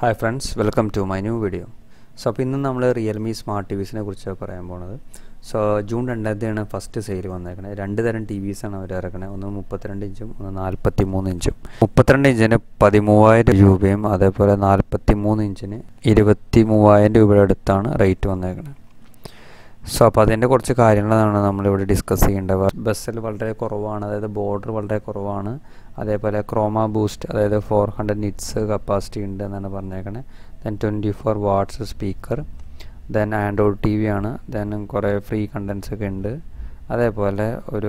Hi friends welcome to my new video so അപ്പോൾ ഇന്ന് നമ്മൾ റിയൽമി സ്മാർട്ട് ടി വിസിനെ കുറിച്ചാണ് പറയാൻ പോണത് സോ ജൂൺ രണ്ടാം തീയതിയാണ് ഫസ്റ്റ് സെയിൽ വന്നേക്കണത് രണ്ട് തരം ടി വിസാണ് അവർ ഇറക്കണത് ഒന്ന് മുപ്പത്തിരണ്ട് ഇഞ്ചും ഒന്ന് നാൽപ്പത്തി മൂന്ന് ഇഞ്ചും മുപ്പത്തിരണ്ട് ഇഞ്ചിന് പതിമൂവായിരം രൂപയും അതേപോലെ നാൽപ്പത്തി മൂന്ന് ഇഞ്ചിന് ഇരുപത്തി മൂവായിരം രൂപയുടെ അടുത്താണ് റേറ്റ് വന്നേക്കണത് സോ അപ്പോൾ അതിൻ്റെ കുറച്ച് കാര്യങ്ങളാണ് നമ്മളിവിടെ ഡിസ്കസ് ചെയ്യേണ്ടത് ബസ്സിൽ വളരെ കുറവാണ് അതായത് ബോർഡർ വളരെ കുറവാണ് അതേപോലെ ക്രോമ ബൂസ്റ്റ് അതായത് ഫോർ ഹൺഡ്രഡ് നിറ്റ്സ് കപ്പാസിറ്റി ഉണ്ട് എന്നാണ് പറഞ്ഞേക്കണേ then twenty four watts speaker then Android T V ആണ് ദെൻ കുറേ ഫ്രീ കണ്ടൻസ് ഒക്കെ ഉണ്ട് അതേപോലെ ഒരു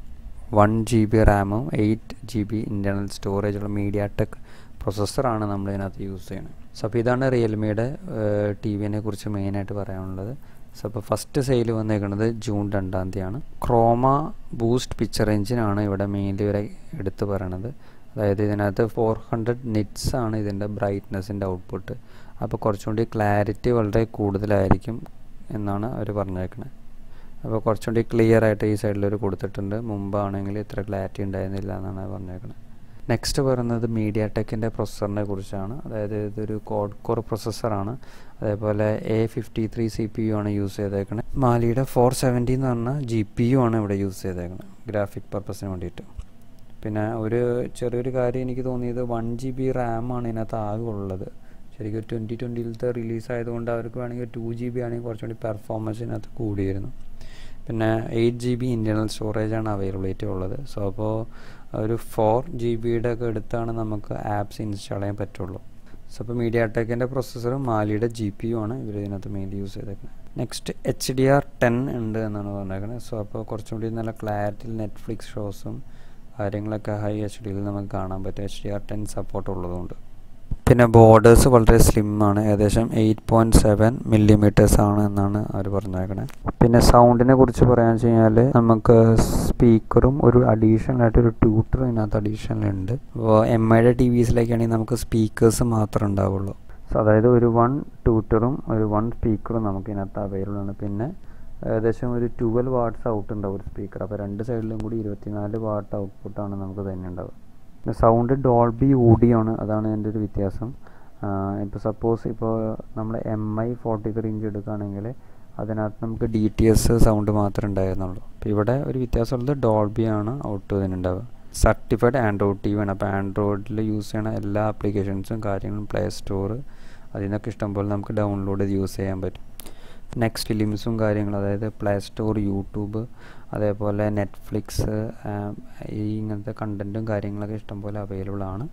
വൺ ജി ബി റാമും എയ്റ്റ് ജി ബി ഇൻറ്റർണൽ സ്റ്റോറേജുള്ള മീഡിയ ടെക് പ്രൊസസ്സറാണ് നമ്മൾ ഇതിനകത്ത് യൂസ് ചെയ്യുന്നത് സോ അപ്പോൾ ഇതാണ് റിയൽമിയുടെ ടി വിനെ കുറിച്ച് മെയിനായിട്ട് പറയാനുള്ളത് സോ അപ്പോൾ ഫസ്റ്റ് സെയിൽ വന്നേക്കുന്നത് ജൂൺ രണ്ടാം തീയതിയാണ് ക്രോമ ബൂസ്റ്റ് പിക്ചർ എഞ്ചിനാണ് ഇവിടെ മെയിൻലി ഇവരെ എടുത്തു പറയണത് അതായത് ഇതിനകത്ത് ഫോർ ഹൺഡ്രഡ് നിറ്റ്സ് ആണ് ഇതിൻ്റെ ബ്രൈറ്റ്നസ്സിൻ്റെ ഔട്ട്പുട്ട് അപ്പോൾ കുറച്ചുകൂടി ക്ലാരിറ്റി വളരെ കൂടുതലായിരിക്കും എന്നാണ് അവർ പറഞ്ഞേക്കുന്നത് അപ്പോൾ കുറച്ചുകൂടി ക്ലിയർ ആയിട്ട് ഈ സൈഡിലൊരു കൊടുത്തിട്ടുണ്ട് മുമ്പാണെങ്കിൽ ഇത്ര ക്ലാരിറ്റി ഉണ്ടായിരുന്നില്ല എന്നാണ് പറഞ്ഞേക്കുന്നത് നെക്സ്റ്റ് പറയുന്നത് മീഡിയ ടെക്കിൻ്റെ പ്രൊസസ്സറിനെ കുറിച്ചാണ് അതായത് ഇതൊരു കോഡ് കോർ പ്രൊസസ്സറാണ് അതേപോലെ A fifty three C P U ആണ് യൂസ് ചെയ്തേക്കുന്നത് മാലിയുടെ ഫോർ സെവൻറ്റി എന്ന് പറഞ്ഞ ജി പി യു ആണ് ഇവിടെ യൂസ് ചെയ്തേക്കുന്നത് ഗ്രാഫിക് പർപ്പസിന് വേണ്ടിയിട്ട് പിന്നെ ഒരു ചെറിയൊരു കാര്യം എനിക്ക് തോന്നിയത് വൺ ജി ബി റാമാണ് ഇതിനകത്ത് ആകെ ഉള്ളത് ശരിക്കും ട്വൻറ്റി ട്വൻറ്റിയിലത്തെ റിലീസ് ആയതുകൊണ്ട് അവർക്ക് വേണമെങ്കിൽ ടു ജി ബി ആണെങ്കിൽ കുറച്ചുകൂടി പെർഫോമൻസ് ഇതിനകത്ത് കൂടിയിരുന്നു പിന്നെ എയ്റ്റ് ജി ബി ഇൻറ്റർണൽ സ്റ്റോറേജാണ് അവൈലബിലിറ്റി ഉള്ളത് സോ അപ്പോൾ ഒരു ഫോർ ജി ബിയുടെ ഒക്കെ എടുത്താണ് നമുക്ക് ആപ്സ് ഇൻസ്റ്റാൾ ചെയ്യാൻ പറ്റുള്ളൂ സോ അപ്പോൾ മീഡിയ ടെക്കിൻ്റെ പ്രൊസസ്സറും മാലിയുടെ ജി പി യു ആണ് ഇവർ ഇതിനകത്ത് മെയിൻലി യൂസ് ചെയ്തേക്കുന്നത് next H D R ten ഉണ്ട് എന്നാണ് പറഞ്ഞേക്കുന്നത് സോ അപ്പോൾ കുറച്ചും കൂടി നല്ല ക്ലാരിറ്റിയിൽ നെറ്റ്ഫ്ലിക്സ് ഷോസും കാര്യങ്ങളൊക്കെ ഹൈ എച്ച് ഡിയിൽ നമുക്ക് കാണാൻ പറ്റും H D R ten support ഉള്ളതുകൊണ്ട് പിന്നെ ബോർഡേഴ്സ് വളരെ സ്ലിം ആണ് ഏകദേശം എയ്റ്റ് പോയിൻറ്റ് സെവൻ മില്ലിമീറ്റേഴ്സ് ആണ് എന്നാണ് അവർ പറഞ്ഞേക്കണേ പിന്നെ സൗണ്ടിനെ കുറിച്ച് പറയാന്ന് വെച്ച് കഴിഞ്ഞാൽ നമുക്ക് സ്പീക്കറും ഒരു അഡീഷണൽ ആയിട്ട് ഒരു ട്യൂട്ടർ ഇതിനകത്ത് അഡീഷണൽ ഉണ്ട് അപ്പോൾ എം ഐയുടെ ടി വിസിലേക്കാണെങ്കിൽ നമുക്ക് സ്പീക്കേഴ്സ് മാത്രമേ ഉണ്ടാവുള്ളൂ സോ അതായത് ഒരു വൺ ട്യൂട്ടറും ഒരു വൺ സ്പീക്കറും നമുക്ക് ഇതിനകത്ത് അവൈലബിൾ ആണ് പിന്നെ ഏകദേശം ഒരു ട്വൽവ് വാട്ട്സ് ഔട്ട് ഉണ്ടാവും ഒരു സ്പീക്കർ അപ്പോൾ രണ്ട് സൈഡിലും കൂടി ഇരുപത്തിനാല് വാട്ട് ഔട്ട്പുട്ടാണ് നമുക്ക് തന്നെ ഉണ്ടാവുക പിന്നെ സൗണ്ട് ഡോൾബി ഓഡിയാണ് അതാണ് എൻ്റെ ഒരു വ്യത്യാസം ഇപ്പോൾ സപ്പോസ് ഇപ്പോൾ നമ്മൾ M I forty three inch എടുക്കുകയാണെങ്കിൽ അതിനകത്ത് നമുക്ക് ഡി ടി എസ് സൗണ്ട് മാത്രമേ ഉണ്ടായിരുന്നുള്ളൂ അപ്പോൾ ഇവിടെ ഒരു വ്യത്യാസമുള്ളത് ഡോൾബിയാണ് ഔട്ട് ഇതിനുണ്ടാവുക സർട്ടിഫൈഡ് ആൻഡ്രോയിഡ് ടി വി ആണ് അപ്പോൾ ആൻഡ്രോയിഡിൽ യൂസ് ചെയ്യണ എല്ലാ ആപ്ലിക്കേഷൻസും കാര്യങ്ങളും പ്ലേ സ്റ്റോർ അതിൽ നിന്നൊക്കെ ഇഷ്ടംപോലെ നമുക്ക് ഡൗൺലോഡ് ചെയ്ത് യൂസ് ചെയ്യാൻ പറ്റും നെക്സ്റ്റ് ഫിലിംസും കാര്യങ്ങളും അതായത് പ്ലേ സ്റ്റോർ യൂട്യൂബ് അതേപോലെ നെറ്റ്ഫ്ലിക്സ് ഈ ഇങ്ങനത്തെ കണ്ടൻറ്റും കാര്യങ്ങളൊക്കെ ഇഷ്ടംപോലെ അവൈലബിൾ ആണ്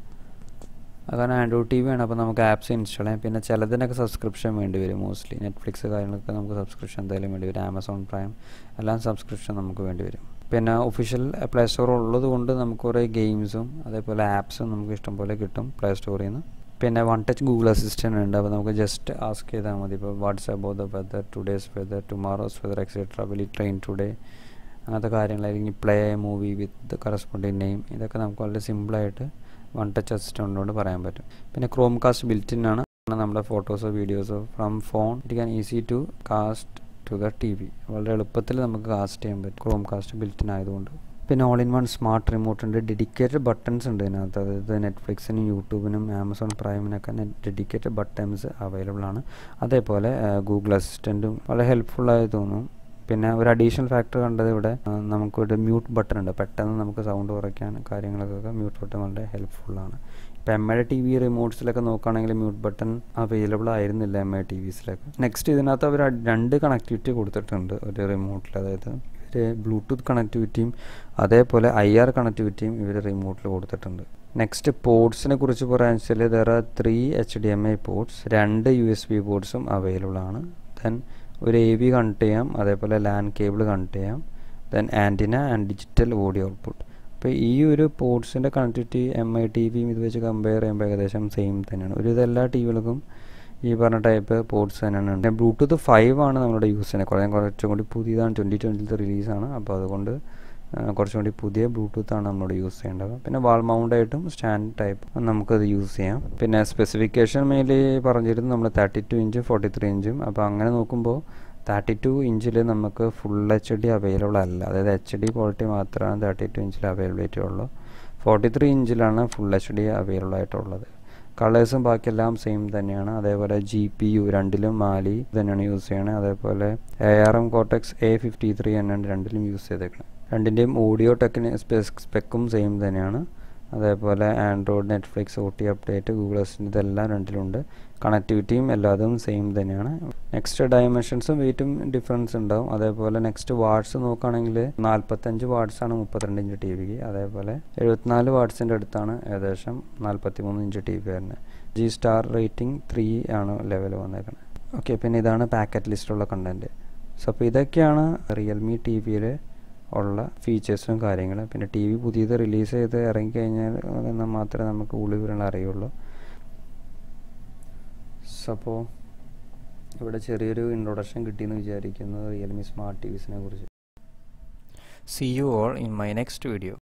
കാരണം ആൻഡ്രോയിഡ് ടി വി ആണ് അപ്പോൾ നമുക്ക് ആപ്സ് ഇൻസ്റ്റാൾ ചെയ്യാം പിന്നെ ചിലതിനൊക്കെ സബ്സ്ക്രിപ്ഷൻ വേണ്ടി വരും മോസ്റ്റ്ലി നെറ്റ്ഫ്ലിക്സ് കാര്യങ്ങളൊക്കെ നമുക്ക് സബ്സ്ക്രിപ്ഷൻ എന്തായാലും വേണ്ടി വരും ആമസോൺ പ്രൈം എല്ലാം സബ്സ്ക്രിപ്ഷൻ നമുക്ക് വേണ്ടി വരും പിന്നെ ഒഫീഷ്യൽ പ്ലേ സ്റ്റോർ ഉള്ളത് കൊണ്ട് നമുക്ക് കുറേ ഗെയിംസും അതേപോലെ ആപ്സും നമുക്ക് ഇഷ്ടംപോലെ കിട്ടും പ്ലേ സ്റ്റോറിൽ നിന്ന് പിന്നെ വൺ ടച്ച് ഗൂഗിൾ അസിസ്റ്റൻ്റ് ഉണ്ട് അപ്പോൾ നമുക്ക് ജസ്റ്റ് ആസ്ക് ചെയ്താൽ മതി ഇപ്പോൾ what's about the weather today's weather tomorrow's weather etcetera will train today അങ്ങനത്തെ കാര്യങ്ങൾ അല്ലെങ്കിൽ play movie with corresponding name ഇതൊക്കെ നമുക്ക് വളരെ സിമ്പിളായിട്ട് വൺ ടച്ച് അസിസ്റ്റൻ്റ് കൊണ്ട് പറയാൻ പറ്റും പിന്നെ ക്രോം കാസ്റ്റ് ബിൽറ്റിൻ ആണ് നമ്മുടെ ഫോട്ടോസോ വീഡിയോസോ from phone it can easy to cast to the T V വളരെ എളുപ്പത്തിൽ നമുക്ക് കാസ്റ്റ് ചെയ്യാൻ പറ്റും ക്രോം കാസ്റ്റ് ബിൽറ്റിൻ ആയതുകൊണ്ട് പിന്നെ all in one smart remote ഉണ്ട് ഡെഡിക്കേറ്റഡ് ബട്ടൺസ് ഉണ്ട് ഇതിനകത്ത് അതായത് നെറ്റ്ഫ്ലിക്സിനും യൂട്യൂബിനും ആമസോൺ പ്രൈമിനൊക്കെ ഡെഡിക്കേറ്റഡ് ബട്ടൺസ് അവൈലബിൾ ആണ് അതേപോലെ ഗൂഗിൾ അസിസ്റ്റൻറ്റും വളരെ ഹെൽപ്ഫുള്ളായി തോന്നും പിന്നെ ഒരു അഡീഷണൽ ഫാക്ടർ കണ്ടത് ഇവിടെ നമുക്കൊരു മ്യൂട്ട് ബട്ടൺ ഉണ്ട് പെട്ടെന്ന് നമുക്ക് സൗണ്ട് കുറയ്ക്കാൻ കാര്യങ്ങൾക്കൊക്കെ മ്യൂട്ട് ബട്ടൺ വളരെ ഹെൽപ്ഫുള്ളാണ് ഇപ്പോൾ എം ഐ ടി വി റിമോട്ട്സിലൊക്കെ നോക്കുകയാണെങ്കിൽ മ്യൂട്ട് ബട്ടൺ അവൈലബിൾ ആയിരുന്നില്ല എം ഐ ടി വിസിലൊക്കെ നെക്സ്റ്റ് ഇതിനകത്ത് അവർ രണ്ട് കണക്ടിവിറ്റി കൊടുത്തിട്ടുണ്ട് ഒരു റിമോട്ടിൽ അതായത് ഇവർ ബ്ലൂടൂത്ത് കണക്ടിവിറ്റിയും അതേപോലെ ഐ ആർ കണക്ടിവിറ്റിയും ഇവർ റിമോട്ടിൽ കൊടുത്തിട്ടുണ്ട് നെക്സ്റ്റ് പോർട്സിനെ കുറിച്ച് പറയാന്ന് വെച്ചാൽ there are three H D M I ports രണ്ട് യു എസ് ബി പോർട്സും അവൈലബിൾ ആണ് ദെൻ ഒരു എ വി കണക്ട് ചെയ്യാം അതേപോലെ ലാൻ കേബിൾ കണക്ട് ചെയ്യാം then antenna and digital audio output അപ്പോൾ ഈ ഒരു പോർട്സിൻ്റെ കണക്ടിവിറ്റി എം ഐ ടി വിയും ഇത് വെച്ച് കമ്പയർ ചെയ്യുമ്പോൾ ഏകദേശം സെയിം തന്നെയാണ് ഒരു ഇതെല്ലാ ടി വികൾക്കും ഈ പറഞ്ഞ ടൈപ്പ് പോർട്സ് തന്നെയാണ് ഉണ്ട് ബ്ലൂടൂത്ത് ഫൈവ് ആണ് നമ്മളുടെ യൂസ് ചെയ്യുന്നത് കുറേ കുറച്ചും കൂടി പുതിയതാണ് ട്വൻറ്റി ട്വൻറ്റിലത്തെ റിലീസാണ് അപ്പോൾ അതുകൊണ്ട് കുറച്ചും കൂടി പുതിയ ബ്ലൂടൂത്ത് ആണ് നമ്മൾ യൂസ് ചെയ്യേണ്ടത് പിന്നെ വാൾ മൗണ്ട് ആയിട്ടും സ്റ്റാൻഡ് ടൈപ്പ് നമുക്കത് യൂസ് ചെയ്യാം പിന്നെ സ്പെസിഫിക്കേഷൻ മെയിൻലി പറഞ്ഞിരുന്നു നമ്മൾ തേർട്ടി ടു ഇഞ്ചും ഫോർട്ടി ത്രീ ഇഞ്ചും അപ്പോൾ അങ്ങനെ നോക്കുമ്പോൾ തേർട്ടി ടു ഇഞ്ചിൽ നമുക്ക് ഫുൾ എച്ച് ഡി അവൈലബിൾ അല്ല അതായത് എച്ച് ഡി ക്വാളിറ്റി മാത്രമാണ് തേർട്ടി ടു ഇഞ്ചിൽ അവൈലബിലിറ്റി ഉള്ളൂ ഫോർട്ടി ത്രീ ഇഞ്ചിലാണ് ഫുൾ എച്ച് ഡി അവൈലബിൾ ആയിട്ടുള്ളത് കളേഴ്സും ബാക്കിയെല്ലാം സെയിം തന്നെയാണ് അതേപോലെ ജി പി യു രണ്ടിലും മാലി തന്നെയാണ് യൂസ് ചെയ്യണത് അതേപോലെ A R M cortex A fifty three തന്നെയാണ് രണ്ടിലും യൂസ് ചെയ്തേക്കുന്നത് രണ്ടിൻ്റെയും ഓഡിയോ ടെക്നി സ്പെക്കും സെയിം തന്നെയാണ് അതേപോലെ Android Netflix O T update Google assistant ഇതെല്ലാം രണ്ടിലുണ്ട് കണക്ടിവിറ്റിയും എല്ലാതും സെയിം തന്നെയാണ് നെക്സ്റ്റ് ഡയമെൻഷൻസും വെയിറ്റും ഡിഫറൻസ് ഉണ്ടാവും അതേപോലെ നെക്സ്റ്റ് വാട്ട്സ് നോക്കുകയാണെങ്കിൽ നാൽപ്പത്തഞ്ച് വാട്ട്സ് ആണ് മുപ്പത്തിരണ്ട് ഇഞ്ച് ടി വിക്ക് അതേപോലെ എഴുപത്തിനാല് വാട്ട്സിൻ്റെ അടുത്താണ് ഏകദേശം നാൽപ്പത്തി മൂന്ന് ഇഞ്ച് ടി വി വരുന്നത് ജി സ്റ്റാർ റേറ്റിംഗ് ത്രീ ആണ് ലെവൽ വന്നേക്കുന്നത് ഓക്കെ പിന്നെ ഇതാണ് പാക്കറ്റ് ലിസ്റ്റിലുള്ള കണ്ടൻറ്റ് സോ അപ്പോൾ ഇതൊക്കെയാണ് റിയൽമി ടി വിയിൽ ഉള്ള ഫീച്ചേഴ്സും കാര്യങ്ങളും പിന്നെ ടി വി പുതിയത് റിലീസ് ചെയ്ത് ഇറങ്ങിക്കഴിഞ്ഞാൽ മാത്രമേ നമുക്ക് ഉള്ളിവിവരങ്ങൾ അറിയുള്ളൂ സോ അപ്പോൾ ഇവിടെ ചെറിയൊരു ഇൻട്രൊഡക്ഷൻ കിട്ടിയെന്ന് വിചാരിക്കുന്നു റിയൽമി സ്മാർട്ട് ടി വിസിനെ കുറിച്ച് See you all in my next video.